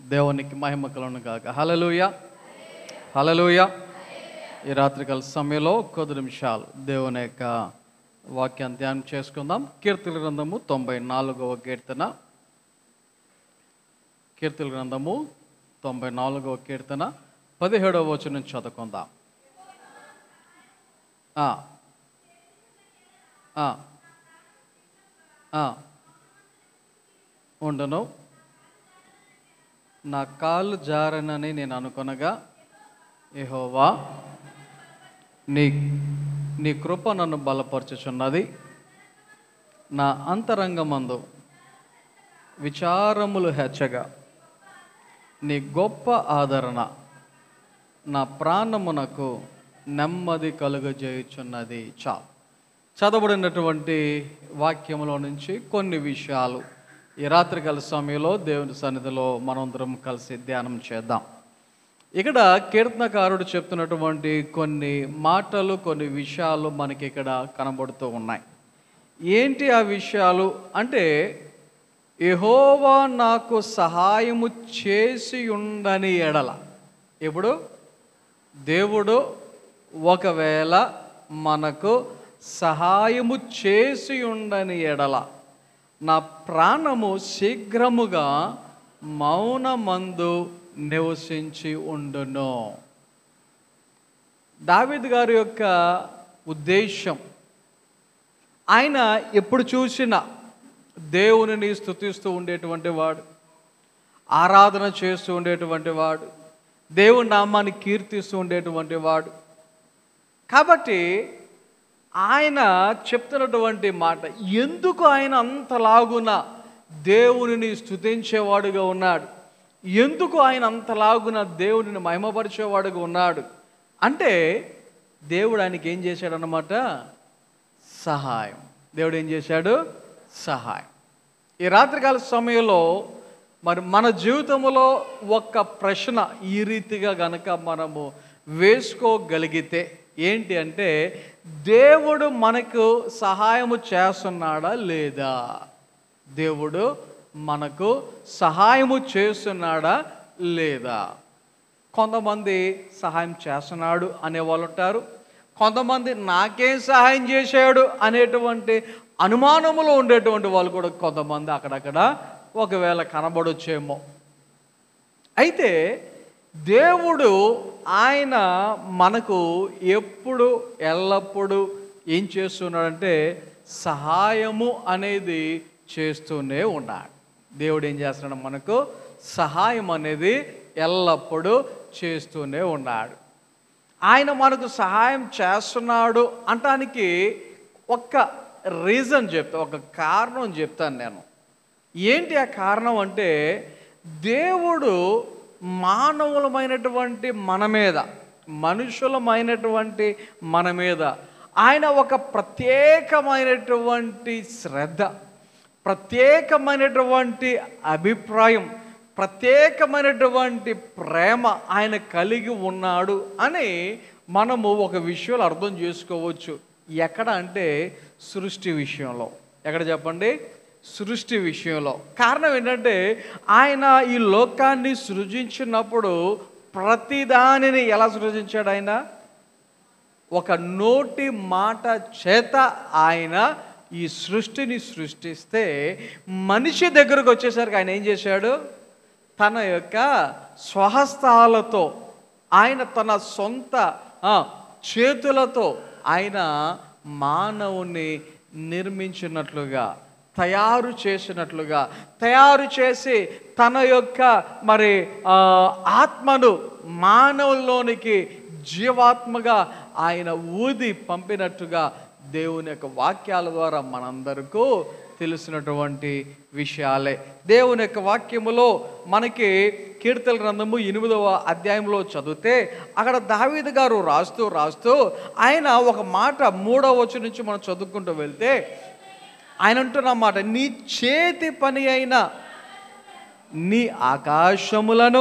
దేవునికి మహిమ కలను కాక హలలుయ హలలుయ ఈ రాత్రికాల సమయంలో కొద్ది నిమిషాలు దేవుని యొక్క వాక్యాన్ని ధ్యానం చేసుకుందాం కీర్తుల గ్రంథము తొంభై నాలుగవ కీర్తన కీర్తుల గ్రంథము తొంభై నాలుగవ కీర్తన పదిహేడవ వచనం చదువుకుందాం ఆ. ఆ. ఆ. ఉండను నా కాళ్ళు జారనని నేను అనుకొనగా యెహోవా నీ నీ కృప నన్ను బలపరచుచున్నది నా అంతరంగమందు విచారములు హెచ్చగా నీ గొప్ప ఆదరణ నా ప్రాణమునకు నెమ్మది కలుగజేయుచున్నది చాలు చదవబడినటువంటి వాక్యములో నుంచి కొన్ని విషయాలు ఈ రాత్రికాల సమయంలో దేవుని సన్నిధిలో మనందరం కలిసి ధ్యానం చేద్దాం ఇక్కడ కీర్తనకారుడు చెప్తున్నటువంటి కొన్ని మాటలు కొన్ని విషయాలు మనకి ఇక్కడ కనబడుతూ ఉన్నాయి ఏంటి ఆ విషయాలు అంటే యెహోవా నాకు సహాయము చేసి ఉండని ఎడల ఇప్పుడు దేవుడు ఒకవేళ మనకు సహాయము చేసి ఉండని ఎడల నా ప్రాణము శీఘ్రముగా మౌనమందు నివసించి ఉండును దావిద్ గారి యొక్క ఉద్దేశం ఆయన ఎప్పుడు చూసినా దేవునిని స్తుతిస్తూ ఉండేటువంటి వాడు ఆరాధన చేస్తూ ఉండేటువంటి వాడు దేవుని నామాన్ని కీర్తిస్తూ ఉండేటువంటి వాడు కాబట్టి ఆయన చెప్తున్నటువంటి మాట ఎందుకు ఆయన అంతలాగున దేవునిని స్తుతించేవాడుగా ఉన్నాడు ఎందుకు ఆయన అంతలాగున దేవునిని మహిమపరిచేవాడుగా ఉన్నాడు అంటే దేవుడు ఆయనకి ఏం చేశాడనమాట సహాయం దేవుడు ఏం చేశాడు సహాయం ఈ రాత్రికాల సమయంలో మరి మన జీవితంలో ఒక్క ప్రశ్న ఈ రీతిగా గనక మనము వేసుకోగలిగితే ఏంటి అంటే దేవుడు మనకు సహాయము చేస్తున్నాడా లేదా దేవుడు మనకు సహాయము చేస్తున్నాడా లేదా కొంతమంది సహాయం చేస్తున్నాడు అనేవాళ్ళు ఉంటారు కొంతమంది నాకేం సహాయం చేశాడు అనేటువంటి అనుమానములో ఉండేటువంటి వాళ్ళు కూడా కొంతమంది అక్కడక్కడ ఒకవేళ కనబడొచ్చేమో అయితే దేవుడు ఆయన మనకు ఎప్పుడు ఎల్లప్పుడూ ఏం చేస్తున్నాడంటే సహాయము అనేది చేస్తూనే ఉన్నాడు దేవుడు ఏం చేస్తున్నాడు మనకు సహాయం అనేది ఎల్లప్పుడూ చేస్తూనే ఉన్నాడు ఆయన మనకు సహాయం చేస్తున్నాడు అంటానికి ఒక్క రీజన్ చెప్తా ఒక కారణం చెప్తాను నేను ఏంటి ఆ కారణం అంటే దేవుడు మానవులమైనటువంటి మన మీద మనుషులమైనటువంటి మన మీద ఆయన ఒక ప్రత్యేకమైనటువంటి శ్రద్ధ ప్రత్యేకమైనటువంటి అభిప్రాయం ప్రత్యేకమైనటువంటి ప్రేమ ఆయన కలిగి ఉన్నాడు అని మనము ఒక విషయంలో అర్థం చేసుకోవచ్చు ఎక్కడ అంటే సృష్టి విషయంలో ఎక్కడ చెప్పండి సృష్టి విషయంలో కారణం ఏంటంటే ఆయన ఈ లోకాన్ని సృజించినప్పుడు ప్రతిదానిని ఎలా సృజించాడు ఆయన ఒక నోటి మాట చేత ఆయన ఈ సృష్టిని సృష్టిస్తే మనిషి దగ్గరకు వచ్చేసరికి ఆయన ఏం చేశాడు తన యొక్క స్వహస్తాలతో ఆయన తన సొంత ఆ, చేతులతో ఆయన మానవుని నిర్మించినట్లుగా తయారు చేసినట్లుగా తయారు చేసి తన యొక్క మరి ఆ, ఆత్మను మానవుల్లోనికి జీవాత్మగా ఆయన ఊది పంపినట్టుగా దేవుని యొక్క వాక్యాల ద్వారా మనందరకు తెలిసినటువంటి విషయాలే దేవుని యొక్క వాక్యములో మనకి కీర్తన గ్రంథము ఎనిమిదవ అధ్యాయంలో చదివితే అక్కడ దావీదు గారు రాస్తూ రాస్తూ ఆయన ఒక మాట మూడవ వచ్చి నుంచి మనం చదువుకుంటూ వెళ్తే ఆయన అంటున్న మాట నీ చేతి పని అయిన నీ ఆకాశములను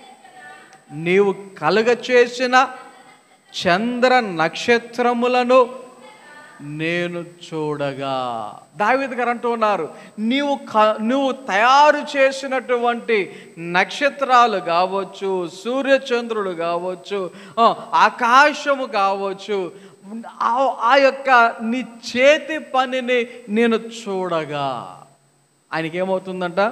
నీవు కలుగ చేసిన చంద్ర నక్షత్రములను నేను చూడగా దావిద్ గారు అంటూ ఉన్నారు నీవు క నువ్వు తయారు చేసినటువంటి నక్షత్రాలు కావచ్చు సూర్యచంద్రుడు కావచ్చు ఆ, ఆకాశము కావచ్చు ఆ- ఆ యొక్క నీ చేతి పనిని నేను చూడగా ఆయనకి ఏమవుతుందంట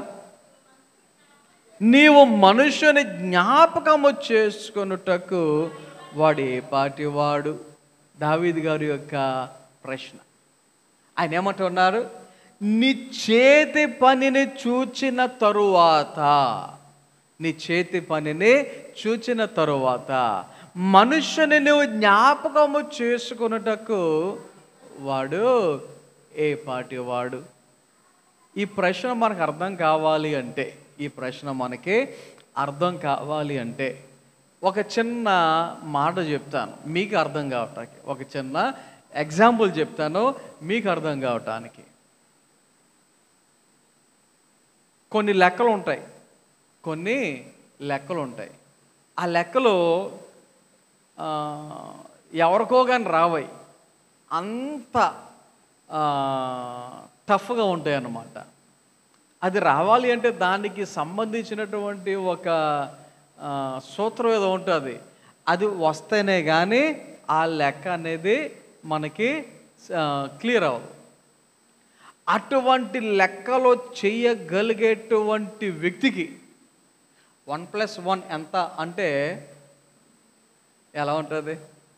నీవు మనుషుని జ్ఞాపకము చేసుకొనుటకు వాడు ఏ పాటి వాడు దావీద్ గారి యొక్క ప్రశ్న ఆయన ఏమంటున్నారు నీ చేతి పనిని చూచిన తరువాత నీ చేతి పనిని చూచిన తరువాత మనుషుని నువ్వు జ్ఞాపకము చేసుకొనుటకు వాడు ఏ పాటి వాడు ఈ ప్రశ్న మనకు అర్థం కావాలి అంటే ఈ ప్రశ్న మనకి అర్థం కావాలి అంటే ఒక చిన్న మాట చెప్తాను మీకు అర్థం కావటానికి ఒక చిన్న ఎగ్జాంపుల్ చెప్తాను మీకు అర్థం కావటానికి కొన్ని లెక్కలు ఉంటాయి కొన్ని లెక్కలు ఉంటాయి ఆ లెక్కలు ఆ, ఎవరికో కానీ రావాయి అంత ఆ, టఫ్గా ఉంటాయి అన్నమాట అది రావాలి అంటే దానికి సంబంధించినటువంటి ఒక ఆ, సూత్రం ఏదో ఉంటుంది అది వస్తేనే కానీ ఆ లెక్క అనేది మనకి క్లియర్ అవ్వదు అటువంటి లెక్కలో చేయగలిగేటువంటి వ్యక్తికి వన్ ప్లస్ వన్ ఎంత అంటే ఎలా ఉంటుంది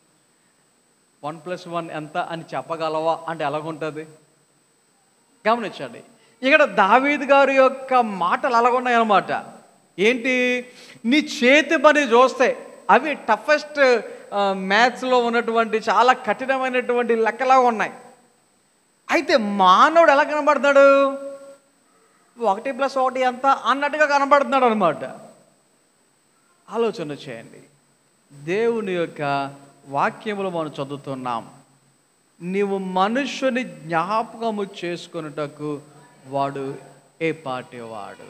వన్ ప్లస్ వన్ ఎంత అని చెప్పగలవా అంటే ఎలాగుంటుంది గమనించండి ఇక్కడ దావీద్ గారి యొక్క మాటలు అలాగున్నాయన్నమాట ఏంటి నీ చేతి పని చూస్తే అవి టఫెస్ట్ మ్యాథ్స్లో ఉన్నటువంటి చాలా కఠినమైనటువంటి లెక్కలాగా ఉన్నాయి అయితే మానవుడు ఎలా కనబడతాడు ఒకటి ప్లస్ ఒకటి ఎంత అన్నట్టుగా కనబడుతున్నాడు అనమాట ఆలోచన చేయండి దేవుని యొక్క వాక్యములు మనం చదువుతున్నాం నీవు మనుషుని జ్ఞాపకము చేసుకొనుటకు వాడు ఏ పాటి వాడు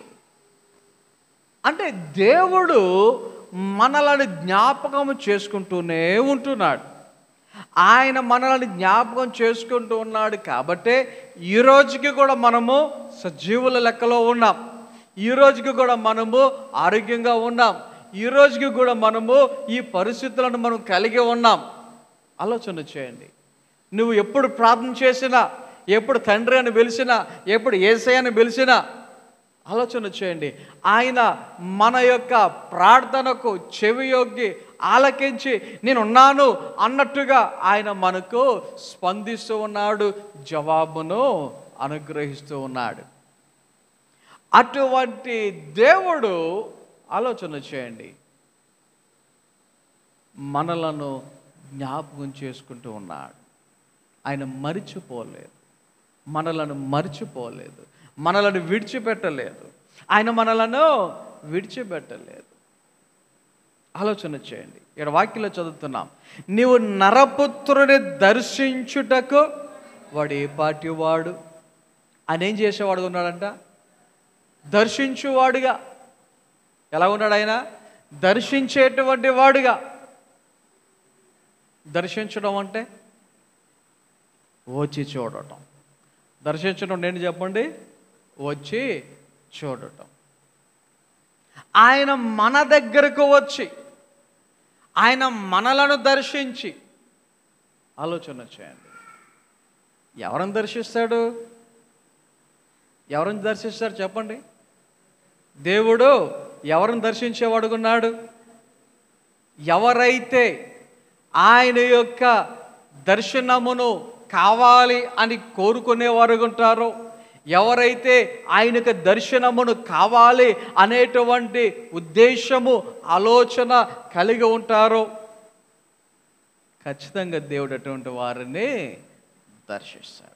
అంటే దేవుడు మనలను జ్ఞాపకం చేసుకుంటూనే ఉంటున్నాడు ఆయన మనల్ని జ్ఞాపకం చేసుకుంటూ ఉన్నాడు కాబట్టే ఈ రోజుకి కూడా మనము సజీవుల లెక్కలో ఉన్నాం ఈ రోజుకి కూడా మనము ఆరోగ్యంగా ఉన్నాం ఈ రోజుకి కూడా మనము ఈ పరిస్థితులను మనం కలిగి ఉన్నాం ఆలోచన చేయండి నువ్వు ఎప్పుడు ప్రార్థన చేసినా ఎప్పుడు తండ్రి అని పిలిచినా ఎప్పుడు ఏసై అని పిలిచినా ఆలోచన చేయండి ఆయన మన యొక్క ప్రార్థనకు చెవియొగ్గి ఆలకించి నేనున్నాను అన్నట్టుగా ఆయన మనకు స్పందిస్తూ ఉన్నాడు జవాబును అనుగ్రహిస్తూ ఉన్నాడు అటువంటి దేవుడు ఆలోచన చేయండి మనలను జ్ఞాపకం చేసుకుంటూ ఉన్నాడు ఆయన మరిచిపోలేదు మనలను మరిచిపోలేదు మనలను విడిచిపెట్టలేదు ఆయన మనలను విడిచిపెట్టలేదు ఆలోచన చేయండి ఇక్కడ వాక్యంలో చదువుతున్నాం నీవు నరపుత్రుని దర్శించుటకు వాడు ఏ పాటి వాడు ఆయన ఏం చేసేవాడు ఉన్నాడంట దర్శించువాడుగా ఎలా ఉన్నాడు ఆయన దర్శించేటువంటి వాడుగా దర్శించడం అంటే వచ్చి చూడటం దర్శించడం నేను చెప్పండి వచ్చి చూడటం ఆయన మన దగ్గరకు వచ్చి ఆయన మనలను దర్శించి ఆలోచన చేయండి ఎవరిని దర్శిస్తాడు ఎవరిని దర్శిస్తాడు చెప్పండి దేవుడు ఎవరిని దర్శించేవాడుకున్నాడు ఎవరైతే ఆయన యొక్క దర్శనమును కావాలి అని కోరుకునేవారు ఉంటారో ఎవరైతే ఆయనకు దర్శనమును కావాలి అనేటువంటి ఉద్దేశము ఆలోచన కలిగి ఉంటారో ఖచ్చితంగా దేవుడు అటువంటి వారిని దర్శిస్తాడు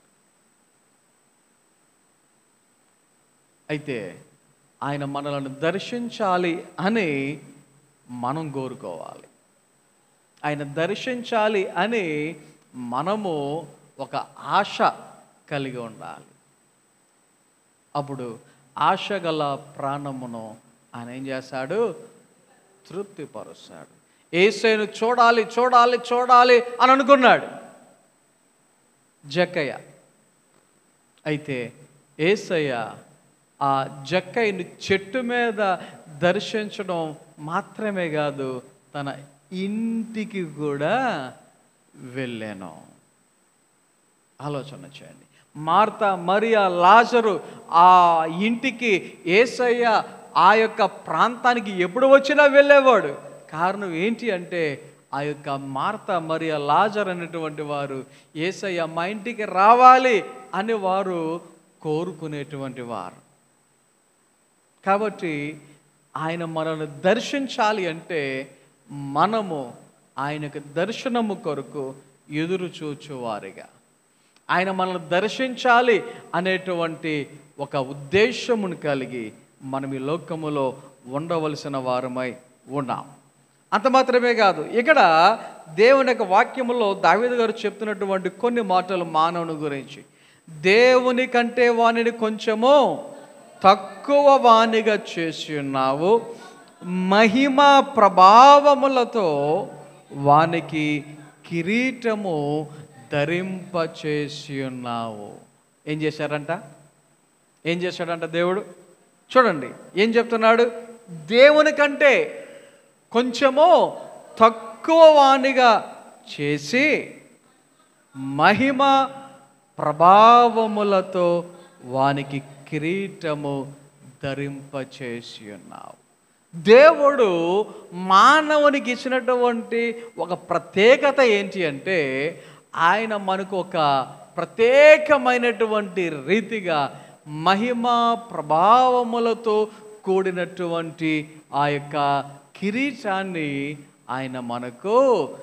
అయితే ఆయన మనలను దర్శించాలి అని మనం కోరుకోవాలి ఆయన దర్శించాలి అని మనము ఒక ఆశ కలిగి ఉండాలి అప్పుడు ఆశ గల ప్రాణమును ఆయన ఏం చేస్తాడు తృప్తిపరుస్తాడు ఏసైను చూడాలి చూడాలి చూడాలి అని అనుకున్నాడు జక్కయ్య అయితే ఏసయ్య ఆ జక్కయ్యని చెట్టు మీద దర్శించడం మాత్రమే కాదు తన ఇంటికి కూడా వెళ్ళాను ఆలోచన చేయండి మార్త మరియా లాజరు ఆ ఇంటికి ఏసయ్య ఆ యొక్క ప్రాంతానికి ఎప్పుడు వచ్చినా వెళ్ళేవాడు కారణం ఏంటి అంటే ఆ యొక్క మార్త మరియా లాజర్ అనేటువంటి వారు ఏసయ్య మా ఇంటికి రావాలి అని వారు కోరుకునేటువంటి వారు కాబట్టి ఆయన మనల్ని దర్శించాలి అంటే మనము ఆయనకు దర్శనము కొరకు ఎదురు చూచువారిగా ఆయన మనల్ని దర్శించాలి అనేటువంటి ఒక ఉద్దేశమును కలిగి మనం ఈ లోకములో ఉండవలసిన వారమై ఉన్నాం అంత మాత్రమే కాదు ఇక్కడ దేవుని యొక్క వాక్యములో దావీదు గారు చెప్తున్నటువంటి కొన్ని మాటలు మానవుని గురించి దేవుని కంటే వానిని కొంచెము తక్కువ వానిగా చేసి ఉన్నావు మహిమ ప్రభావములతో వానికి కిరీటము ధరింపచేసి ఉన్నావు ఏం చేశారంట ఏం చేశాడంట దేవుడు చూడండి ఏం చెప్తున్నాడు దేవుని కంటే కొంచెము తక్కువ వానిగా చేసి మహిమ ప్రభావములతో వానికి కిరీటము ధరింపచేసి ఉన్నావు దేవుడు మానవునికి ఇచ్చినటువంటి ఒక ప్రత్యేకత ఏంటి అంటే ఆయన మనకు ఒక ప్రత్యేకమైనటువంటి రీతిగా మహిమ ప్రభావములతో కూడినటువంటి ఆ యొక్క కిరీటాన్ని ఆయన మనకు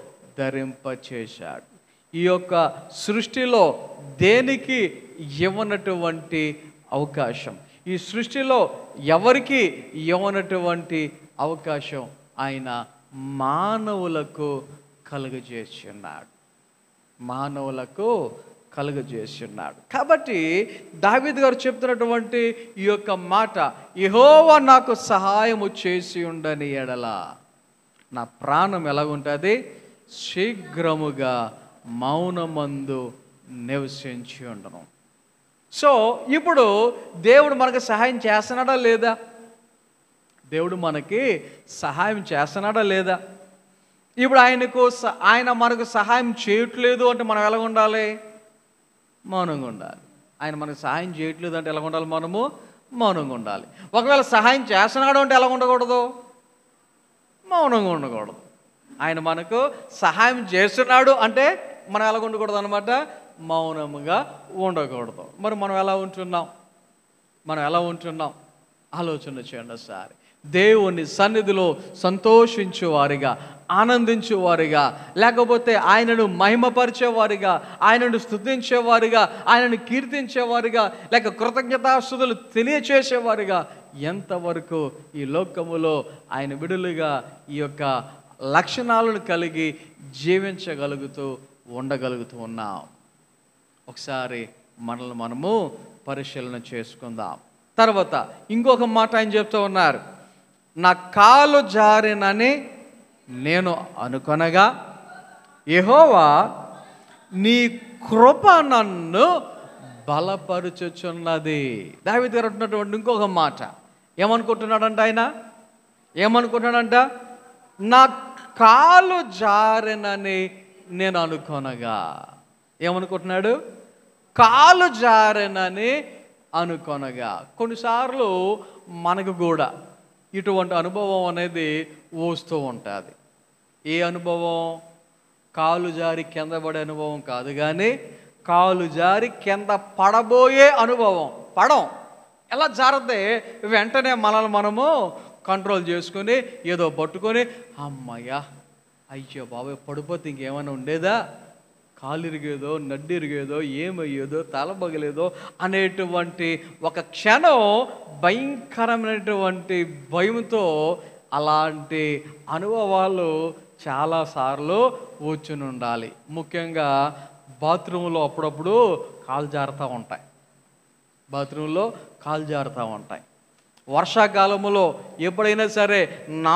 ధరింపచేశాడు ఈ యొక్క సృష్టిలో దేనికి ఇవ్వనటువంటి అవకాశం ఈ సృష్టిలో ఎవరికి ఇవ్వనటువంటి అవకాశం ఆయన మానవులకు కలుగజేసి ఉన్నాడు మానవులకు కలుగజేసి ఉన్నాడు కాబట్టి దావీద్ గారు చెప్తున్నటువంటి ఈ యొక్క మాట యెహోవా నాకు సహాయము చేసి ఉండని ఎడల నా ప్రాణం ఎలాగుంటుంది శీఘ్రముగా మౌనమందు నివసించి ఉండను సో ఇప్పుడు దేవుడు మనకు సహాయం చేస్తున్నాడా లేదా దేవుడు మనకి సహాయం చేస్తున్నాడా లేదా ఇప్పుడు ఆయనకు స- ఆయన మనకు సహాయం చేయట్లేదు అంటే మనం ఎలా ఉండాలి మౌనంగా ఉండాలి ఆయన మనకు సహాయం చేయట్లేదు అంటే ఎలా ఉండాలి మనము మౌనంగా ఉండాలి ఒకవేళ సహాయం చేస్తున్నాడు అంటే ఎలా ఉండకూడదు మౌనంగా ఉండకూడదు ఆయన మనకు సహాయం చేస్తున్నాడు అంటే మనం ఎలా ఉండకూడదు అనమాట మౌనముగా ఉండకూడదు మరి మనం ఎలా ఉంటున్నాం మనం ఎలా ఉంటున్నాం ఆలోచన చేయండి ఒకసారి దేవుని సన్నిధిలో సంతోషించు వారిగా ఆనందించు వారిగా లేకపోతే ఆయనను మహిమపరిచేవారిగా ఆయనను స్తుతించేవారిగా ఆయనను కీర్తించేవారిగా లేక కృతజ్ఞతాస్తుతులు తెలియచేసేవారిగా ఎంతవరకు ఈ లోకములో ఆయన విడులుగా ఈ యొక్క లక్షణాలను కలిగి జీవించగలుగుతూ ఉండగలుగుతూ ఉన్నాం ఒకసారి మనల్ని మనము పరిశీలన చేసుకుందాం తర్వాత ఇంకొక మాట ఆయన చెప్తూ ఉన్నారు నా కాలు జారినని నేను అనుకొనగా యెహోవా నీ కృప నన్ను బలపరుచుచున్నది దావిది గారు అంటున్నటువంటి ఇంకొక మాట ఏమనుకుంటున్నాడంట ఆయన ఏమనుకుంటున్నాడంట నా కాలు జారినని నేను అనుకొనగా ఏమనుకుంటున్నాడు కాలు జారినని అనుకొనగా కొన్నిసార్లు మనకు కూడా ఇటువంటి అనుభవం అనేది వస్తూ ఉంటుంది ఏ అనుభవం కాలు జారి కింద పడే అనుభవం కాదు కానీ కాలు జారి కింద పడబోయే అనుభవం పడం ఎలా జారతే వెంటనే మనల్ని మనము కంట్రోల్ చేసుకొని ఏదో పట్టుకొని అమ్మయ్యా అయ్యో బాబాయ్ పడిపోతే ఇంకేమైనా ఉండేదా కాలు ఇరిగేదో నడ్డి ఇరిగేదో ఏమయ్యేదో తల పగలేదో అనేటువంటి ఒక క్షణం భయంకరమైనటువంటి భయంతో అలాంటి అనుభవాలు చాలాసార్లు వచ్చుని ఉండాలి ముఖ్యంగా బాత్రూంలో అప్పుడప్పుడు కాలు జారుతూ ఉంటాయి బాత్రూంలో కాలు జారుతూ ఉంటాయి వర్షాకాలములో ఎప్పుడైనా సరే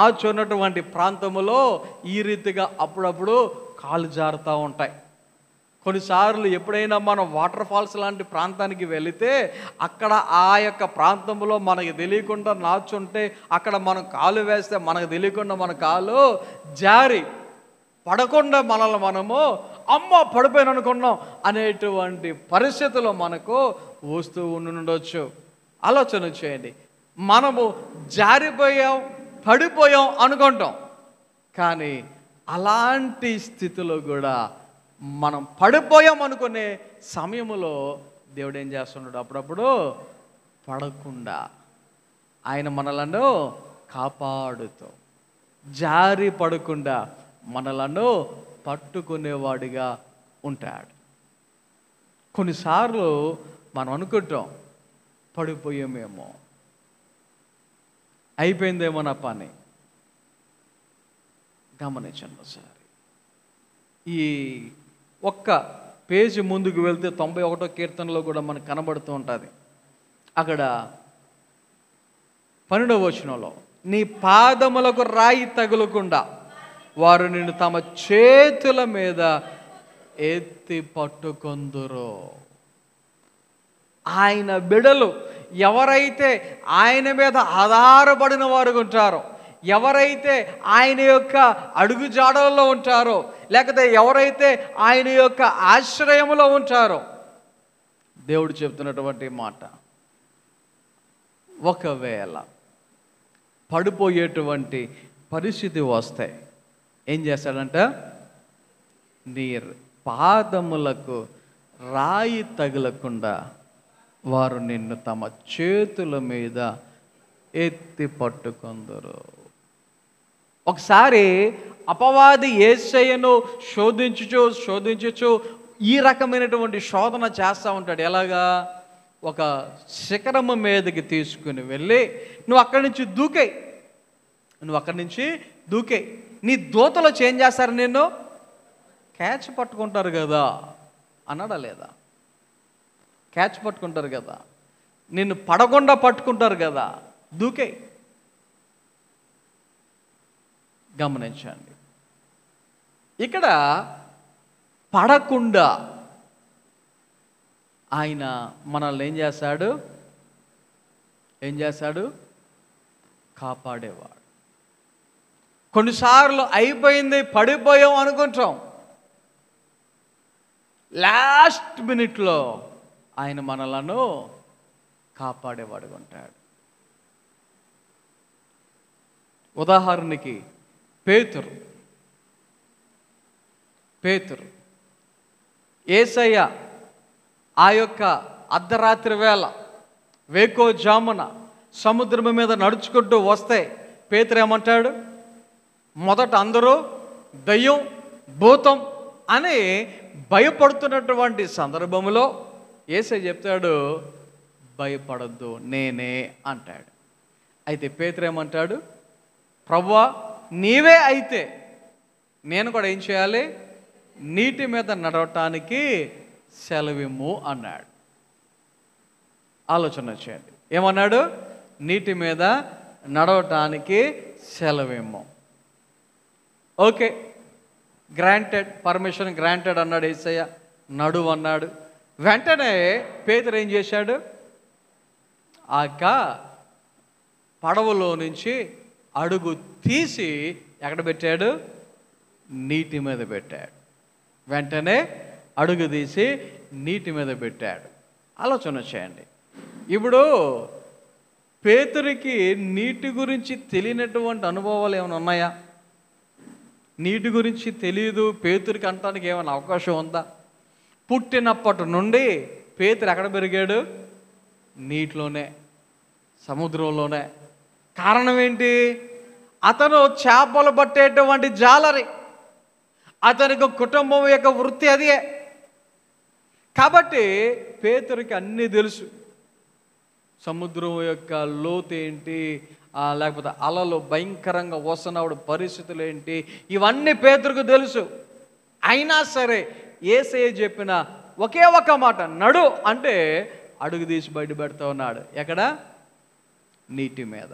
నాచున్నటువంటి ప్రాంతములో ఈ రీతిగా అప్పుడప్పుడు కాలు జారుతూ ఉంటాయి కొన్నిసార్లు ఎప్పుడైనా మనం వాటర్ ఫాల్స్ లాంటి ప్రాంతానికి వెళితే అక్కడ ఆ యొక్క ప్రాంతంలో మనకి తెలియకుండా నాచుంటే అక్కడ మనం కాలు వేస్తే మనకు తెలియకుండా మన కాలు జారి పడకుండా మనల్ని మనము అమ్మ పడిపోయిన అనుకున్నాం అనేటువంటి పరిస్థితులు మనకు వస్తూ ఉండుండొచ్చు ఆలోచన చేయండి మనము జారిపోయాం పడిపోయాం అనుకుంటాం కానీ అలాంటి స్థితిలో కూడా మనం పడిపోయాం అనుకునే సమయంలో దేవుడు ఏం చేస్తున్నాడు అప్పుడప్పుడు పడకుండా ఆయన మనలను కాపాడుతూ జారి పడకుండా మనలను పట్టుకునేవాడిగా ఉంటాడు కొన్నిసార్లు మనం అనుకుంటాం పడిపోయామేమో అయిపోయిందేమో నా పని గమనించండి ఒకసారి ఈ ఒక్క పేజీ ముందుకు వెళ్తే తొంభై ఒకటో కీర్తనలో కూడా మనకు కనబడుతూ ఉంటుంది అక్కడ పన్నెండవ వచనంలో నీ పాదములకు రాయి తగులకుండా వారు నిన్ను తమ చేతుల మీద ఎత్తి పట్టుకొందురు ఆయన బిడలు ఎవరైతే ఆయన మీద ఆధారపడిన వారు ఉంటారో ఎవరైతే ఆయన యొక్క అడుగుజాడల్లో ఉంటారో లేకపోతే ఎవరైతే ఆయన యొక్క ఆశ్రయంలో ఉంటారో దేవుడు చెప్తున్నటువంటి మాట ఒకవేళ పడిపోయేటువంటి పరిస్థితి వస్తే ఏం చేస్తాడంట నీ పాదములకు రాయి తగలకుండా వారు నిన్ను తమ చేతుల మీద ఎత్తి పట్టుకుందరు ఒకసారి అపవాది ఏసయ్యను శోధించుచు శోధించుచు ఈ రకమైనటువంటి శోధన చేస్తూ ఉంటాడు ఎలాగా ఒక శిఖరము మీదకి తీసుకుని వెళ్ళి నువ్వు అక్కడి నుంచి దూకే నువ్వు అక్కడి నుంచి దూకే నీ దూతలో చేంజ్ చేస్తారు నిన్ను క్యాచ్ పట్టుకుంటారు కదా అన్నాడా లేదా క్యాచ్ పట్టుకుంటారు కదా నిన్ను పడకుండా పట్టుకుంటారు కదా దూకే గమనించండి ఇక్కడ పడకుండా ఆయన మనల్ని ఏం చేస్తాడు ఏం చేస్తాడు కాపాడేవాడు కొన్నిసార్లు అయిపోయింది పడిపోయాం అనుకుంటాం లాస్ట్ మినిట్లో ఆయన మనలను కాపాడేవాడు ఉంటాడు ఉదాహరణకి పేతురు పేతురు ఏసయ్య ఆ యొక్క అర్ధరాత్రి వేళ వేకో జామున సముద్రం మీద నడుచుకుంటూ వస్తే పేతురు ఏమంటాడు మొదట అందరూ దయ్యం భూతం అని భయపడుతున్నటువంటి సందర్భంలో ఏసై చెప్తాడు భయపడద్దు నేనే అంటాడు అయితే పేతురు ఏమంటాడు ప్రభువా నీవే అయితే నేను కూడా ఏం చేయాలి నీటి మీద నడవటానికి సెలవిమ్ము అన్నాడు ఆలోచన చేయండి ఏమన్నాడు నీటి మీద నడవటానికి సెలవిమ్ము ఓకే గ్రాంటెడ్ పర్మిషన్ గ్రాంటెడ్ అన్నాడు ఏసయ్య నడువు అన్నాడు వెంటనే పేదరు ఏం చేశాడు ఆ యొక్క పడవలో నుంచి అడుగు తీసి ఎక్కడ పెట్టాడు నీటి మీద పెట్టాడు వెంటనే అడుగు తీసి నీటి మీద పెట్టాడు ఆలోచన చేయండి ఇప్పుడు పేతురికి నీటి గురించి తెలియనటువంటి అనుభవాలు ఏమైనా ఉన్నాయా నీటి గురించి తెలియదు పేతురికి అంటానికి ఏమైనా అవకాశం ఉందా పుట్టినప్పటి నుండి పేతురు ఎక్కడ పెరిగాడు నీటిలోనే సముద్రంలోనే కారణం ఏంటి అతను చేపలు పట్టేటువంటి జాలరి అతనికి కుటుంబం యొక్క వృత్తి అదే కాబట్టి పేతురికి అన్నీ తెలుసు సముద్రం యొక్క లోతు ఏంటి ఆ, లేకపోతే అలలు భయంకరంగా వస్తున్నప్పుడు పరిస్థితులు ఏంటి ఇవన్నీ పేతురుకు తెలుసు అయినా సరే ఏసయ్య చెప్పిన ఒకే ఒక మాట నడు అంటే అడుగు తీసి బయట పెడతా ఉన్నాడు ఎక్కడ నీటి మీద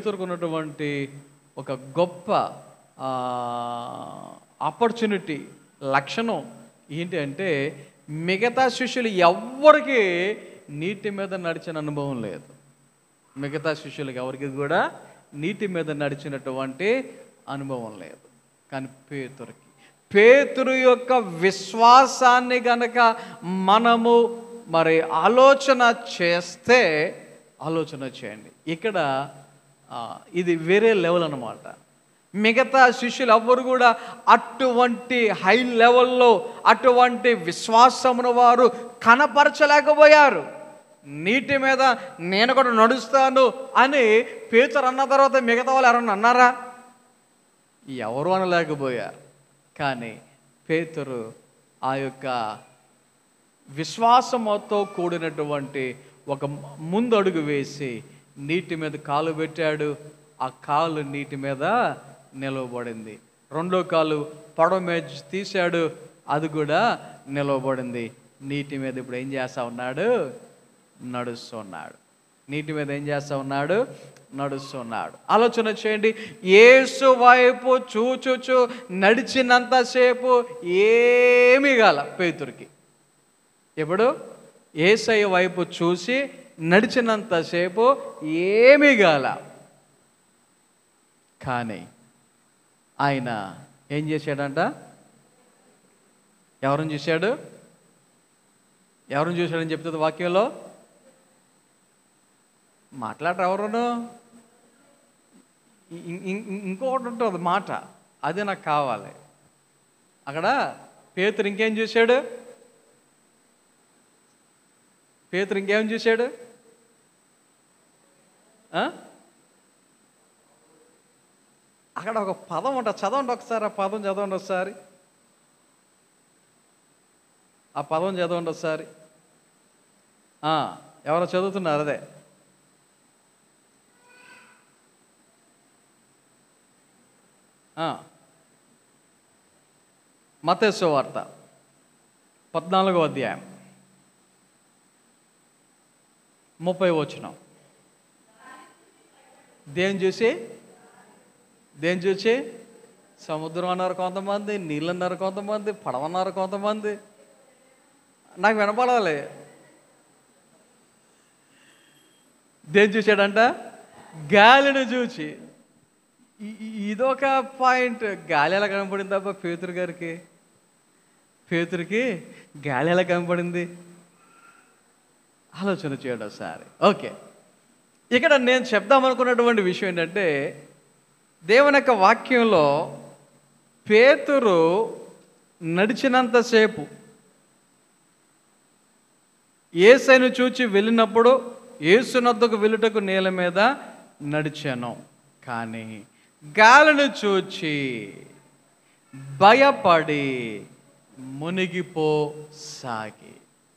పేతురుకున్నటువంటి ఒక గొప్ప ఆపర్చునిటీ లక్షణం ఏంటి అంటే మిగతా శిష్యులు ఎవ్వరికి నీటి మీద నడిచిన అనుభవం లేదు మిగతా శిష్యులకి ఎవరికి కూడా నీటి మీద నడిచినటువంటి అనుభవం లేదు కానీ పేతురికి పేతురు యొక్క విశ్వాసాన్ని గనక మనము మరి ఆలోచన చేస్తే ఆలోచన చేయండి ఇక్కడ ఆ, ఇది వేరే లెవెల్ అన్నమాట మిగతా శిష్యులు ఎవ్వరు కూడా అటువంటి హై లెవెల్లో అటువంటి విశ్వాసమును వారు కనపరచలేకపోయారు నీటి మీద నేను కూడా నడుస్తాను అని పేతురు అన్న తర్వాత మిగతా వాళ్ళు ఎవరన్నా అన్నారా ఎవరు అనలేకపోయారు కానీ పేతురు ఆ యొక్క విశ్వాసంతో కూడినటువంటి ఒక ముందు అడుగు వేసి నీటి మీద కాలు పెట్టాడు ఆ కాలు నీటి మీద నిలవబడింది రెండో కాలు పడవ మీద తీశాడు అది కూడా నిలవబడింది నీటి మీద ఇప్పుడు ఏం చేస్తా ఉన్నాడు నడుస్తున్నాడు నీటి మీద ఏం చేస్తా ఉన్నాడు నడుస్తున్నాడు ఆలోచన చేయండి ఏసు వైపు చూచుచు నడిచినంతసేపు ఏమీ కాల పేతురికి ఎప్పుడు ఏసయ్య వైపు చూసి నడిచినంతసేపు ఏమీ గాల కానీ ఆయన ఏం చేశాడంట ఎవరిని చూశాడు ఎవరిని చూశాడని చెప్తుంది వాక్యంలో మాట్లాడరు ఎవరును ఇం- ఇం- ఇం- ఇంకొకటి ఉంటుంది మాట అది నాకు కావాలి అక్కడ పేతురు ఇంకేం చూశాడు పేతురు ఇంకేం చూశాడు ఆ? అక్కడ ఒక పదం ఉంటుంది చదవండి ఒకసారి ఆ పదం చదవండి ఒకసారి ఆ పదం చదవండి ఒకసారి ఆ, ఎవరో చదువుతున్నారు అదే మతేశ్వ వార్త పద్నాలుగో అధ్యాయం ముప్పై వచనం దేని చూసి దేని చూసి సముద్రం అన్నారు కొంతమంది నీళ్ళు అన్నారు కొంతమంది పడవ అన్నారు కొంతమంది నాకు వినపడాలి దేని చూశాడంట గాలిని చూచి ఇ- ఇ- ఇదొక పాయింట్ గాలి ఎలా కనపడింది అబ్బా పేతురు గారికి పేతురికి గాలి ఎలా కనపడింది ఆలోచన చేయడం ఒకసారి ఓకే ఇక్కడ నేను చెప్దాం అనుకున్నటువంటి విషయం ఏంటంటే దేవుని యొక్క వాక్యంలో పేతురు నడిచినంతసేపు ఏసైను చూచి వెళ్ళినప్పుడు ఏసునద్దకు వెళ్ళుటకు నేల మీద నడిచాను కానీ గాలిని చూచి భయపడి మునిగిపో సాగి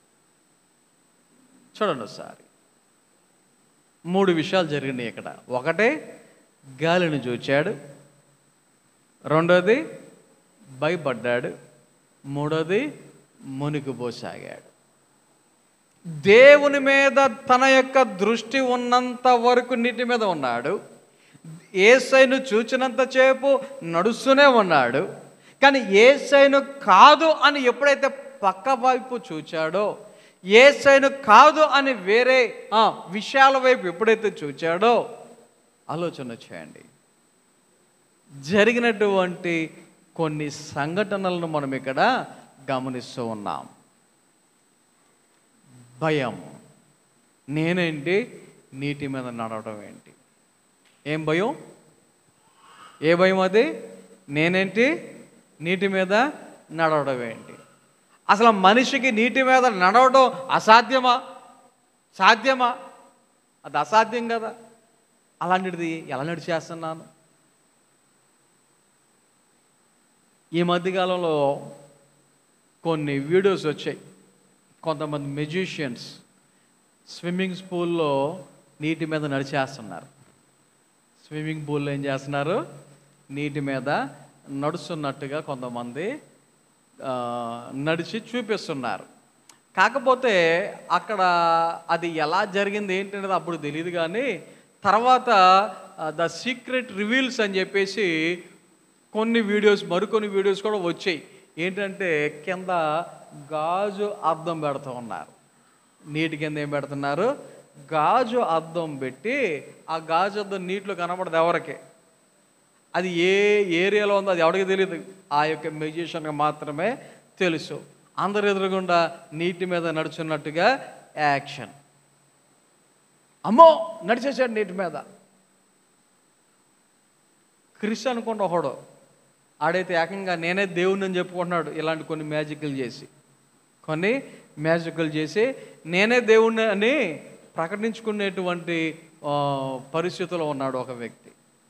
చూడండి ఒకసారి మూడు విషయాలు జరిగినాయి ఇక్కడ ఒకటే గాలిని చూచాడు రెండోది భయపడ్డాడు మూడోది మునిగిపోసాగాడు దేవుని మీద తన యొక్క దృష్టి ఉన్నంత వరకు నీటి మీద ఉన్నాడు ఏసైను చూచినంత సేపు నడుస్తూనే ఉన్నాడు కానీ ఏసైను కాదు అని ఎప్పుడైతే పక్క వైపు చూచాడో ఏసైను కాదు అని వేరే ఆ, విషయాల వైపు ఎప్పుడైతే చూచాడో ఆలోచన చేయండి జరిగినటువంటి కొన్ని సంఘటనలను మనం ఇక్కడ గమనిస్తూ ఉన్నాం భయం నేనేంటి నీటి మీద నడవడం ఏంటి ఏం భయం ఏ భయం అది నేనేంటి నీటి మీద నడవడం ఏంటి అసలు మనిషికి నీటి మీద నడవడం అసాధ్యమా సాధ్యమా అది అసాధ్యం కదా అలాంటిది ఎలా నడిచేస్తున్నాను ఈ మధ్యకాలంలో కొన్ని వీడియోస్ వచ్చాయి కొంతమంది మెజిషియన్స్ స్విమ్మింగ్ పూల్లో నీటి మీద నడిచేస్తున్నారు స్విమ్మింగ్ పూల్లో ఏం చేస్తున్నారు నీటి మీద నడుస్తున్నట్టుగా కొంతమంది ఆ, నడిచి చూపిస్తున్నారు కాకపోతే అక్కడ అది ఎలా జరిగింది ఏంటనేది అప్పుడు తెలియదు కానీ తర్వాత ద సీక్రెట్ రివీల్స్ అని చెప్పేసి కొన్ని వీడియోస్ మరికొన్ని వీడియోస్ కూడా వచ్చాయి ఏంటంటే కింద గాజు అద్దం పెడుతూ ఉన్నారు నీటి కింద ఏం పెడుతున్నారు గాజు అద్దం పెట్టి ఆ గాజు అద్దం నీటిలో కనబడదు ఎవరికి అది ఏ ఏరియాలో ఉందో అది ఎవరికి తెలియదు ఆ యొక్క మ్యూజిషియన్కి మాత్రమే తెలుసు అందరు ఎదురుగుండా నీటి మీద నడుచున్నట్టుగా యాక్షన్ అమ్మో నడిచేసాడు నీటి మీద క్రిస్ అనుకుంటా ఒకడు ఆడైతే ఏకంగా నేనే దేవుణ్ణి అని చెప్పుకుంటున్నాడు ఇలాంటి కొన్ని మ్యాజిక్లు చేసి కొన్ని మ్యాజిక్లు చేసి నేనే దేవుణ్ణి అని ప్రకటించుకునేటువంటి ఆ, పరిస్థితిలో ఉన్నాడు ఒక వ్యక్తి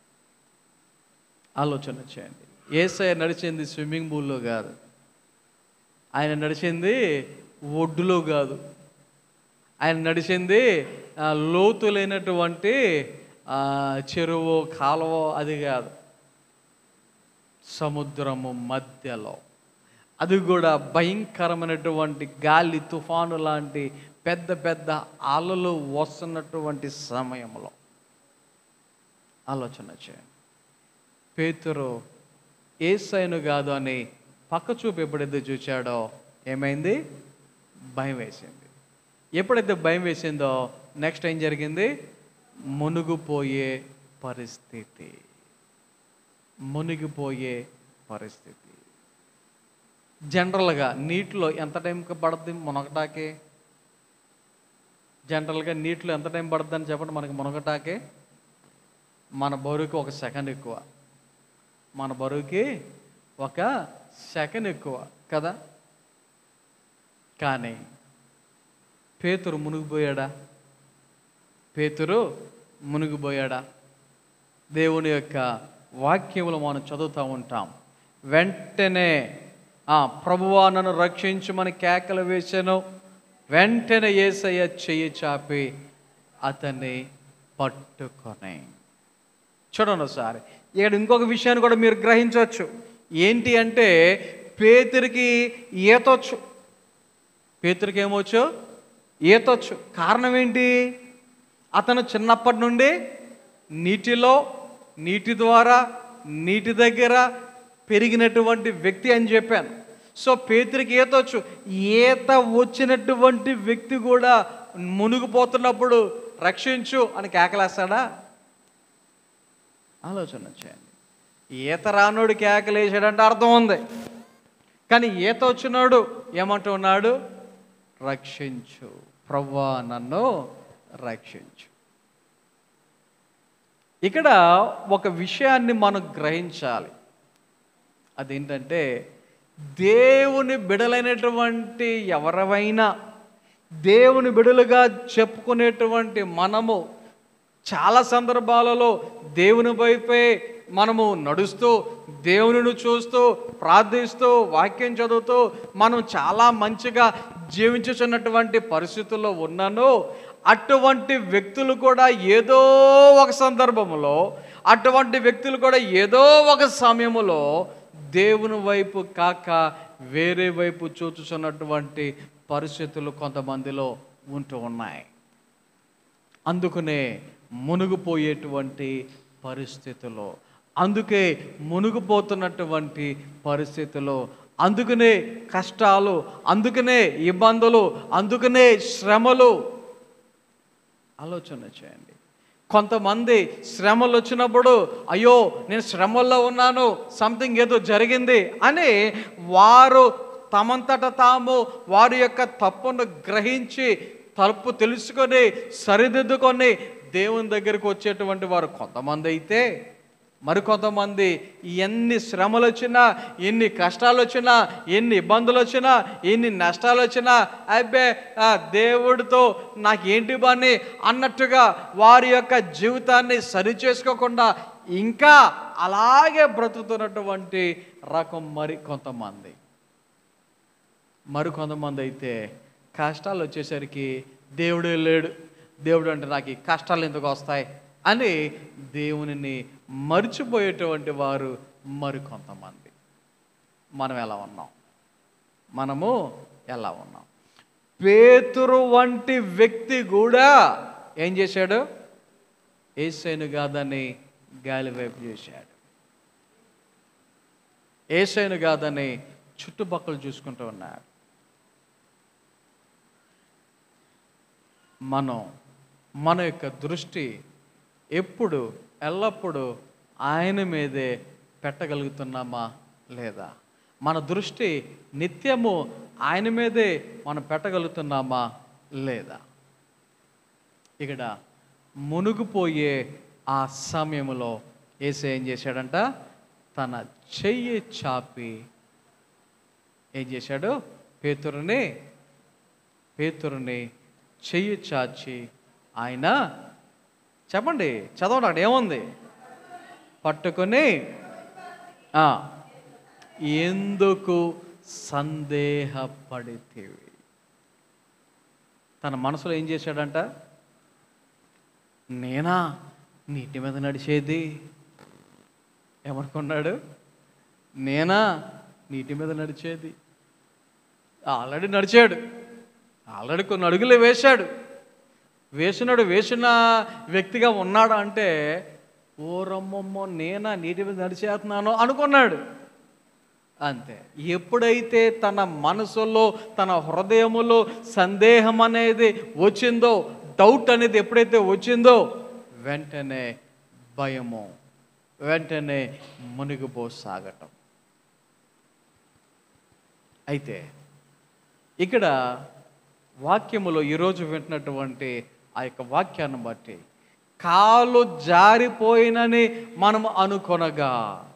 ఆలోచన చేయండి ఏసఐ నడిచింది స్విమ్మింగ్ పూల్లో కాదు ఆయన నడిచింది ఒడ్డులో కాదు ఆయన నడిచింది ఆ, లోతు లేనటువంటి ఆ, చెరువు కాలువ అది కాదు సముద్రము మధ్యలో అది కూడా భయంకరమైనటువంటి గాలి తుఫాను లాంటి పెద్ద పెద్ద అలలు వస్తున్నటువంటి సమయంలో ఆలోచన చేయండి పేతురు ఏసైను కాదు అని పక్క చూపు ఎప్పుడైతే చూచాడో ఏమైంది భయం వేసింది ఎప్పుడైతే భయం వేసిందో నెక్స్ట్ ఏం జరిగింది మునిగిపోయే పరిస్థితి మునిగిపోయే పరిస్థితి జనరల్గా నీటిలో ఎంత టైంకి పడుతుంది మునగటాకే జనరల్గా నీటిలో ఎంత టైం పడుతుందని చెప్పండి మనకి మునగటాకే మన బరువుకి ఒక సెకండ్ ఎక్కువ మన బరువుకి ఒక సెకండ్ ఎక్కువ కదా కానీ పేతురు మునిగిపోయాడా పేతురు మునిగిపోయాడా దేవుని యొక్క వాక్యములు మనం చదువుతూ ఉంటాం వెంటనే ఆ ప్రభువా నన్ను రక్షించమని కేకలు వేసాను వెంటనే ఏసయ్య చెయ్యి చాపి అతన్ని పట్టుకొని చూడండి ఒకసారి ఇక్కడ ఇంకొక విషయాన్ని కూడా మీరు గ్రహించవచ్చు ఏంటి అంటే పేతురికి ఈతొచ్చు పేతురికి ఏమొచ్చు ఈతొచ్చు కారణం ఏంటి అతను చిన్నప్పటి నుండి నీటిలో నీటి ద్వారా నీటి దగ్గర పెరిగినటువంటి వ్యక్తి అని చెప్పాను సో పేతురికి ఈతొచ్చు ఈత వచ్చినటువంటి వ్యక్తి కూడా మునిగిపోతున్నప్పుడు రక్షించు అని కేకలేస్తాడా ఆలోచన చేయండి ఈత రానోడు కేకలేసాడంటే అర్థం ఉంది కానీ ఈత వచ్చినాడు ఏమంటున్నాడు రక్షించు ప్రవ్వా నన్ను రక్షించు ఇక్కడ ఒక విషయాన్ని మనం గ్రహించాలి అదేంటంటే దేవుని బిడలైనటువంటి ఎవరైనా దేవుని బిడలుగా చెప్పుకునేటువంటి మనము చాలా సందర్భాలలో దేవుని వైపే మనము నడుస్తూ దేవునిని చూస్తూ ప్రార్థిస్తూ వాక్యం చదువుతూ మనం చాలా మంచిగా జీవించుచున్నటువంటి పరిస్థితుల్లో ఉన్నాను అటువంటి వ్యక్తులు కూడా ఏదో ఒక సందర్భంలో అటువంటి వ్యక్తులు కూడా ఏదో ఒక సమయంలో దేవుని వైపు కాక వేరే వైపు చూచుచున్నటువంటి పరిస్థితులు కొంతమందిలో ఉంటూ ఉన్నాయి అందుకనే మునిగిపోయేటువంటి పరిస్థితుల్లో అందుకే మునిగిపోతున్నటువంటి పరిస్థితుల్లో అందుకనే కష్టాలు అందుకనే ఇబ్బందులు అందుకనే శ్రమలు ఆలోచన చేయండి కొంతమంది శ్రమలు వచ్చినప్పుడు అయ్యో నేను శ్రమల్లో ఉన్నాను సంథింగ్ ఏదో జరిగింది అని వారు తమంతట తాము వారి యొక్క తప్పును గ్రహించి తలుపు తెలుసుకొని సరిదిద్దుకొని దేవుని దగ్గరికి వచ్చేటువంటి వారు కొంతమంది అయితే మరికొంతమంది ఎన్ని శ్రమలు వచ్చినా ఎన్ని కష్టాలు వచ్చినా ఎన్ని ఇబ్బందులు వచ్చినా ఎన్ని నష్టాలు వచ్చినా అబ్బే ఆ దేవుడితో నాకేంటి పని అన్నట్టుగా వారి యొక్క జీవితాన్ని సరి చేసుకోకుండా ఇంకా అలాగే బ్రతుకుతున్నటువంటి రకం మరి కొంతమంది మరికొంతమంది అయితే కష్టాలు వచ్చేసరికి దేవుడే లేడు దేవుడు అంటే నాకు ఈ కష్టాలు ఎందుకు వస్తాయి అని దేవునిని మర్చిపోయేటువంటి వారు మరికొంతమంది మనం ఎలా ఉన్నాం మనము ఎలా ఉన్నాం పేతురు వంటి వ్యక్తి కూడా ఏం చేశాడు ఏసైను కాదని గాలి వైపు చేశాడు ఏసైను కాదని చుట్టుపక్కల చూసుకుంటూ ఉన్నాడు మనం మన యొక్క దృష్టి ఎప్పుడు ఎల్లప్పుడూ ఆయన మీదే పెట్టగలుగుతున్నామా లేదా మన దృష్టి నిత్యము ఆయన మీదే మనం పెట్టగలుగుతున్నామా లేదా ఇక్కడ మునిగిపోయే ఆ సమయంలో ఏసే ఏం చేశాడంట తన చెయ్యి చాపి ఏం చేశాడు పేతురుని పేతురుని చెయ్యి చాచి ఆయన చెప్పండి చదవండి అక్కడ ఏముంది పట్టుకొని ఆ, ఎందుకు సందేహపడితేవి తన మనసులో ఏం చేశాడంట నేనా నీటి మీద నడిచేది ఏమనుకున్నాడు నేనా నీటి మీద నడిచేది ఆల్రెడీ నడిచాడు ఆల్రెడీ కొన్ని అడుగులు వేశాడు వేసినాడు వేసిన వ్యక్తిగా ఉన్నాడు అంటే ఓరమ్మమ్మో నేనా నీటి మీద నడిచేస్తున్నాను అనుకున్నాడు అంతే ఎప్పుడైతే తన మనసులో తన హృదయములో సందేహం అనేది వచ్చిందో డౌట్ అనేది ఎప్పుడైతే వచ్చిందో వెంటనే భయము వెంటనే మునిగిపోసాగటం అయితే ఇక్కడ వాక్యములో ఈరోజు వింటున్నటువంటి ఆ యొక్క వాక్యాన్ని బట్టి కాలు జారిపోయినని మనం అనుకొనగా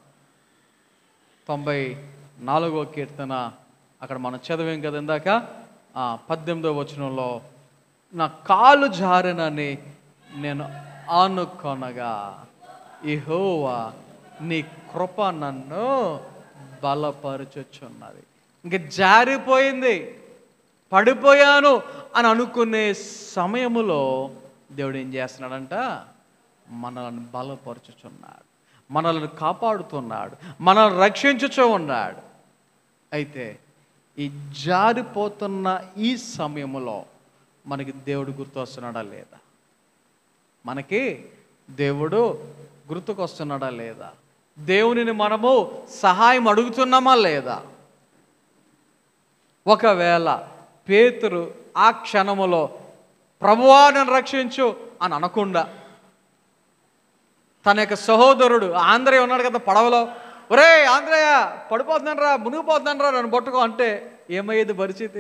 తొంభై నాలుగో కీర్తన అక్కడ మనం చదివాం కదా ఇందాక ఆ, పద్దెనిమిదో వచనంలో నా కాలు జారినని నేను అనుకొనగా ఇహోవా నీ కృప నన్ను బలపరచుచున్నది ఇంక జారిపోయింది పడిపోయాను అని అనుకునే సమయములో దేవుడు ఏం చేస్తున్నాడంట మనల్ని బలపరుచుచున్నాడు మనల్ని కాపాడుతున్నాడు మనల్ని రక్షించుచూ ఉన్నాడు అయితే ఈ జారిపోతున్న ఈ సమయములో మనకి దేవుడు గుర్తొస్తున్నాడా లేదా మనకి దేవుడు గుర్తుకొస్తున్నాడా లేదా దేవునిని మనము సహాయం అడుగుతున్నామా లేదా ఒకవేళ పేతురు ఆ క్షణములో ప్రభువా నన్ను రక్షించు అని అనకుండా తన యొక్క సహోదరుడు ఆంధ్రయ్య ఉన్నాడు కదా పడవలో ఒరే ఆంధ్రయ్య పడిపోతున్నాను రా మునిగిపోతున్నాను రా నన్ను పట్టుకో అంటే ఏమయ్యేది పరిస్థితి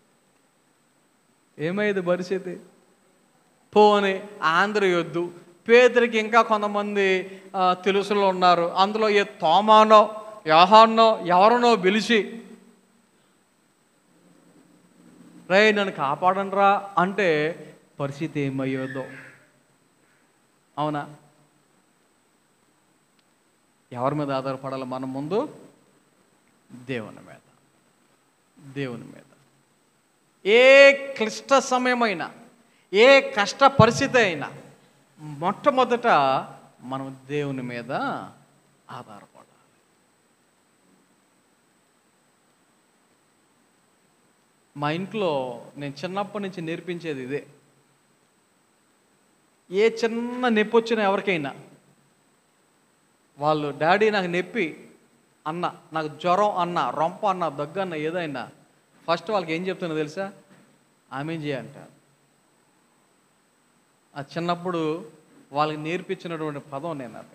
ఏమయ్యేది పరిస్థితి పోని ఆంధ్ర యొద్దు పేదరికి ఇంకా కొంతమంది ఆ, తెలుసులో ఉన్నారు అందులో ఏ తోమానో యోహాన్నో ఎవరినో పిలిచి రే నన్ను కాపాడండి రా అంటే పరిస్థితి ఏమయ్యేదో అవునా ఎవరి మీద ఆధారపడాలి మనం ముందు దేవుని మీద దేవుని మీద ఏ క్లిష్ట సమయమైనా ఏ కష్ట పరిస్థితి అయినా మొట్టమొదట మనం దేవుని మీద ఆధారపడాలి మా ఇంట్లో నేను చిన్నప్పటి నుంచి నేర్పించేది ఇదే ఏ చిన్న నొప్పి వచ్చినా ఎవరికైనా వాళ్ళు డాడీ నాకు నొప్పి అన్న నాకు జ్వరం అన్న రొంప అన్న దగ్గు అన్న ఏదైనా ఫస్ట్ వాళ్ళకి ఏం చెప్తున్నా తెలుసా ఆమె చేయంట ఆ చిన్నప్పుడు వాళ్ళకి నేర్పించినటువంటి పదం నేను అది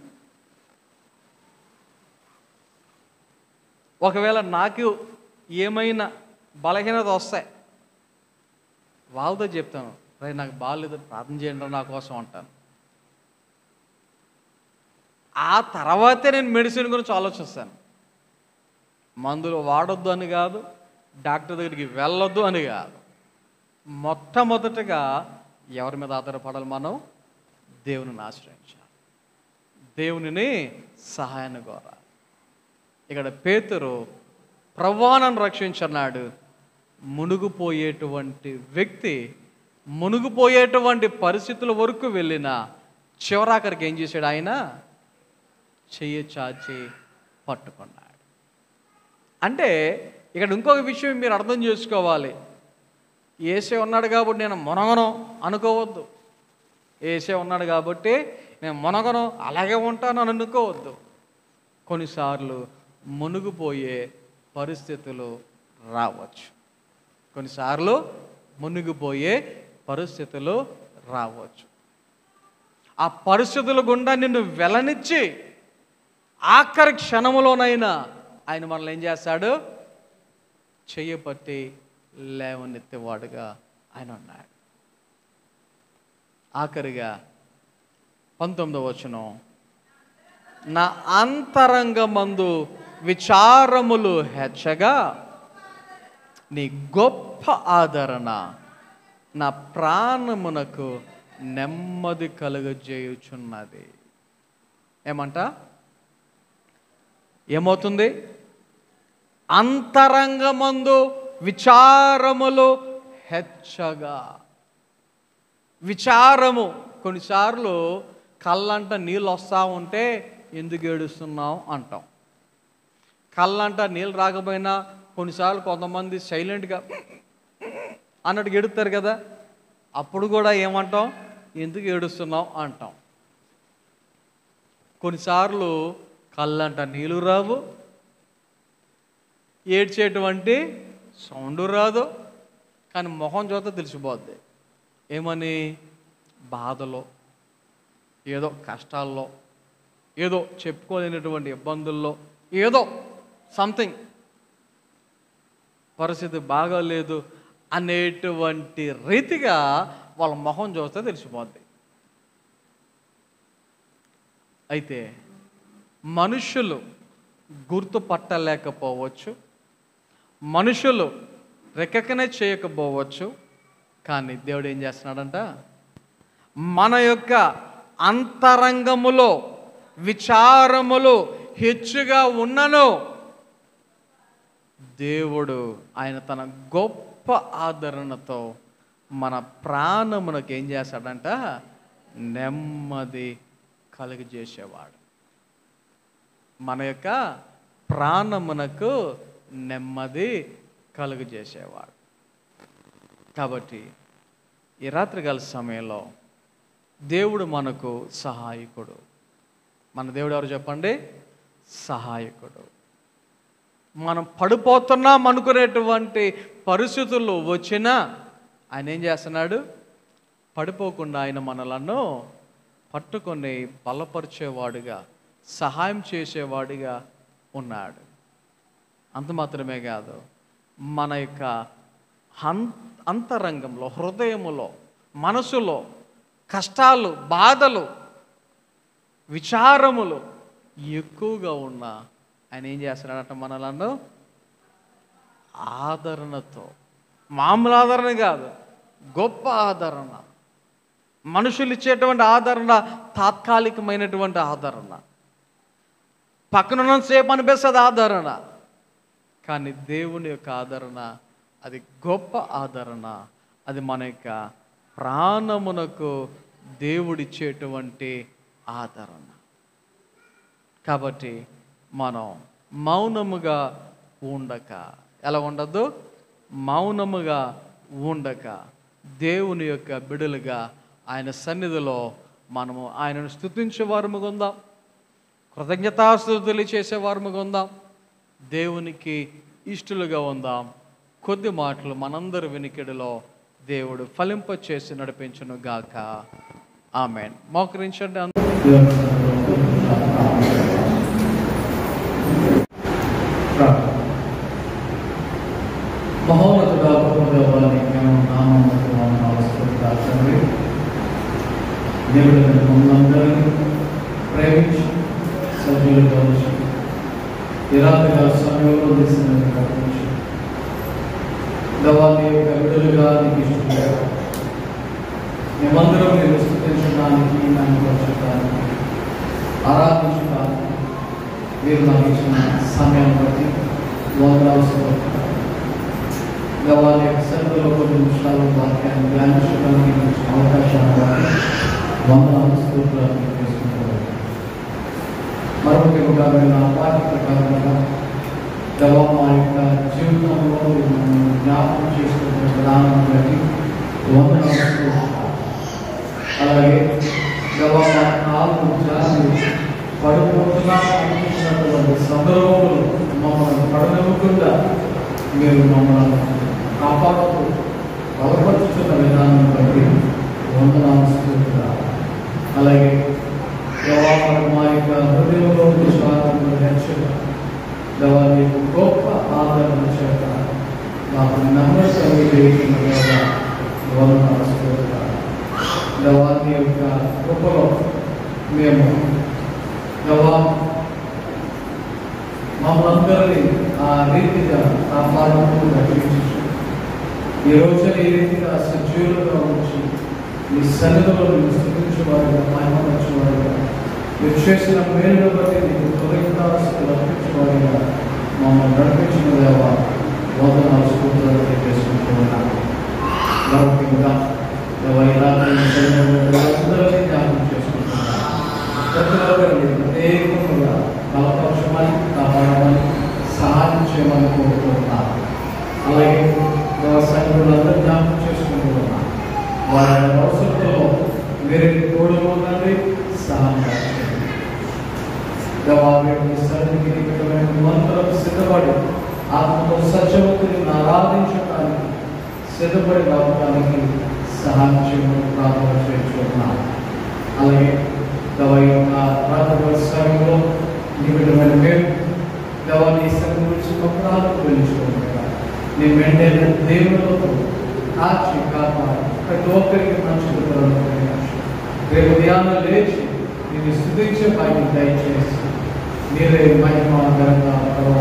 ఒకవేళ నాకు ఏమైనా బలహీనత వస్తాయి వాళ్ళతో చెప్తాను రే నాకు బాగాలేదు ప్రార్థన చేయండి రా నా కోసం అంటాను ఆ తర్వాతే నేను మెడిసిన్ గురించి ఆలోచిస్తాను మందులు వాడొద్దు అని కాదు డాక్టర్ దగ్గరికి వెళ్ళొద్దు అని కాదు మొట్టమొదటగా ఎవరి మీద ఆధారపడాలి మనం దేవుని ఆశ్రయించాలి దేవునిని సహాయాన్ని కోరాలి ఇక్కడ పేతురు ప్రవాణను రక్షించన్నాడు మునిగిపోయేటువంటి వ్యక్తి మునిగిపోయేటువంటి పరిస్థితుల వరకు వెళ్ళిన చివరాఖరికి ఏం చేశాడు ఆయన చెయ్యి చాచి పట్టుకున్నాడు అంటే ఇక్కడ ఇంకొక విషయం మీరు అర్థం చేసుకోవాలి ఏసే ఉన్నాడు కాబట్టి నేను మునగను అనుకోవద్దు ఏసే ఉన్నాడు కాబట్టి నేను మునగను అలాగే ఉంటాను అని అనుకోవద్దు కొన్నిసార్లు మునిగిపోయే పరిస్థితులు రావచ్చు కొన్నిసార్లు మునిగిపోయే పరిస్థితులు రావచ్చు ఆ పరిస్థితుల గుండా నిన్ను వెలనిచ్చి ఆఖరి క్షణములోనైనా ఆయన మనల్ని ఏం చేస్తాడు చెయ్యపట్టి లేవనెత్తేవాడుగా ఆయన ఉన్నాడు ఆఖరిగా పంతొమ్మిదవ వచనం నా అంతరంగమందు విచారములు హెచ్చగా నీ గొప్ప ఆదరణ నా ప్రాణమునకు నెమ్మది కలుగజేయుచున్నది ఏమంట ఏమవుతుంది అంతరంగమందు విచారములు హెచ్చగా విచారము కొన్నిసార్లు కళ్ళంట నీళ్ళు వస్తూ ఉంటే ఎందుకు ఏడుస్తున్నావు అంటాం కళ్ళంట నీళ్ళు రాకపోయినా కొన్నిసార్లు కొంతమంది సైలెంట్గా అన్నట్టు ఎడుతారు కదా అప్పుడు కూడా ఏమంటాం ఎందుకు ఏడుస్తున్నావు అంటాం కొన్నిసార్లు కళ్ళంట నీళ్ళు రావు ఏడ్చేటువంటి సౌండ్ రాదు కానీ మొహం చూస్తే తెలిసిపోద్ది ఏమని బాధలో ఏదో కష్టాల్లో ఏదో చెప్పుకోలేనటువంటి ఇబ్బందుల్లో ఏదో సంథింగ్ పరిస్థితి బాగాలేదు అనేటువంటి రీతిగా వాళ్ళ మొహం చూస్తే తెలిసిపోద్ది అయితే మనుషులు గుర్తుపట్టలేకపోవచ్చు మనుషులు రికగ్నైజ్ చేయకపోవచ్చు కానీ దేవుడు ఏం చేస్తున్నాడంట మన యొక్క అంతరంగములో విచారములు హెచ్చుగా ఉన్నను దేవుడు ఆయన తన గొప్ప ఆదరణతో మన ప్రాణమునకు ఏం చేస్తాడంట నెమ్మది కలుగజేసేవాడు మన యొక్క ప్రాణమునకు నెమ్మది కలుగజేసేవాడు కాబట్టి ఈ రాత్రికాల సమయంలో దేవుడు మనకు సహాయకుడు మన దేవుడు ఎవరు చెప్పండి సహాయకుడు మనం పడిపోతున్నాం అనుకునేటువంటి పరిస్థితులు వచ్చినా ఆయన ఏం చేస్తున్నాడు పడిపోకుండా ఆయన మనలను పట్టుకొని బలపరిచేవాడుగా సహాయం చేసేవాడిగా ఉన్నాడు అంత మాత్రమే కాదు మన యొక్క హం అంతరంగంలో హృదయములో మనసులో కష్టాలు బాధలు విచారములు ఎక్కువగా ఉన్న ఆయన ఏం చేస్తున్నాడట మనలను ఆదరణతో మామూలు ఆదరణ కాదు గొప్ప ఆదరణ మనుషులు ఇచ్చేటువంటి ఆదరణ తాత్కాలికమైనటువంటి ఆదరణ పక్కన సేపు అనిపిస్తుంది ఆదరణ కానీ దేవుని యొక్క ఆదరణ అది గొప్ప ఆదరణ అది మన యొక్క ప్రాణమునకు దేవుడిచ్చేటువంటి ఆదరణ కాబట్టి మనం మౌనముగా ఉండక ఎలా ఉండద్దు మౌనముగా ఉండక దేవుని యొక్క బిడులుగా ఆయన సన్నిధిలో మనము ఆయనను స్థుతించే వారముగా ఉందాం కృతజ్ఞతాస్తుతులు చేసే వారముగా ఉందాం దేవునికి ఇష్టలుగా ఉందాం కొద్ది మాటలు మనందరి వినికిడిలో దేవుడు ఫలింప చేసి నడిపించును గాక ఆమెన్ మోకరించండి అందరూ. మహోన్నతుడా గొప్పగా మేము నామములకు వందనాలు స్తుతిస్తాం తండ్రి దేవుడు మమ్మల్ని ప్రేమించి సభ్యులుగా ఉంచి ఈ రాత్రిగా సమయంలో చేసినట్టుగా ఉంచి దవాన్ని యొక్క విడుదలుగా నీకు ఇష్టంగా మేమందరం నేను స్థుతించడానికి నన్ను పరచడానికి ఆరాధించడానికి మీరు నాకు ఇచ్చిన సమయాన్ని బట్టి వందనాలు స్తోత్రాలు. గవాని యొక్క సన్నిధిలో కొన్ని నిమిషాలు వాక్యాన్ని ధ్యానించడానికి నాకు ఇచ్చిన అవకాశాన్ని బట్టి వందనాలు స్తోత్రాలు మీకు చేసుకుంటాను మరొకటిగా నేను ఆ వాక్య ప్రకారంగా గవా మా యొక్క జీవితంలో మిమ్మల్ని జ్ఞాపకం చేసుకునే విధానం బట్టి వందనాలు స్తోత్రాలు. అలాగే గవా మా కాలు జారి పడిపోతున్నా అనిపించినటువంటి సందర్భములు మమ్మల్ని పడనివ్వకుండా మీరు మమ్మల్ని కాపాడుతూ బలపరుచుతున్న విధానం బట్టి వందనాలు స్తోత్రాలు. అలాగే దేవాలయం మా యొక్క హృదయంలో విశ్వాసంలో హెచ్చరిక దేవా నీకు గొప్ప ఆదరణ చేత మాకు నమ్మకం చేస్తున్న వందనాలు స్తోత్రాలు. దేవా నీ యొక్క కృపలో మేము దేవా మమ్మల్ని ఆ రీతిగా కాపాడుతూ రక్షించు ఈ రోజు ఈ రీతిగా సజీవులుగా ఉంచి ఈ సన్నిధిలో మీరు స్థుతించేవారుగా మహిమపరచేవారుగా మీరు చేసిన మేలును బట్టి నీకు కృతజ్ఞతాస్తులు అర్పించేవారుగా మమ్మల్ని నడిపించిన దేవ వందనాలు స్ఫూర్తులు తెలియజేసుకుంటున్నాను లౌకికంగా దేవ ఈ రాత్రి సన్నిధిలో అందరినీ జ్ఞాపకం చేసుకుంటున్నాను ప్రతి ఒక్కరిని ప్రత్యేకంగా బలపరచమని కాపాడమని సహాయం చేయమని కోరుకుంటున్నాను అలాగే వ్యవసాయంలో జ్ఞాపకం చేసుకుంటున్నాను వారి అవసరంలో మీరు తోడు ఉండండి సహాయం చేయండి జవాబు సన్నిధికి మంత్రం సిద్ధపడి ఆత్మతో సత్యవంతుని ఆరాధించడానికి సిద్ధపడి రావడానికి సహాయం చేయమని ప్రార్థన చేయించుకుంటున్నాను అలాగే దవ యొక్క ప్రార్థన సమయంలో నిమిడమైన మేము దవాన్ని సంఘం గురించి పక్కనాలకు వెళ్ళించుకుంటున్నాం నీ మెండైన దేవులతో కాచి కాపాడి ప్రతి ఒక్కరికి మంచి రేపు ఉదయాన్నే లేచి నేను స్థుతించే భాగ్యం దయచేసి మీరే మహిమాకరంగా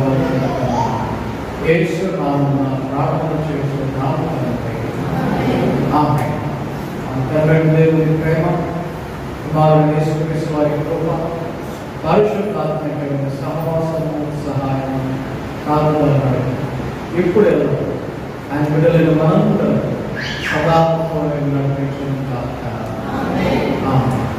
యేసు నామమున ప్రార్థన చేస్తున్నాము ఆమె అంతర్గత దేవుని ప్రేమ కుమారుడు యేసుక్రీస్తు వారి కృప పరిశుద్ధాత్మకమైన సహవాసము సహాయం కాదు ఇప్పుడు ఆయన బిడ్డలైన మనందరం సదా నడిపించిన కాక ఆమె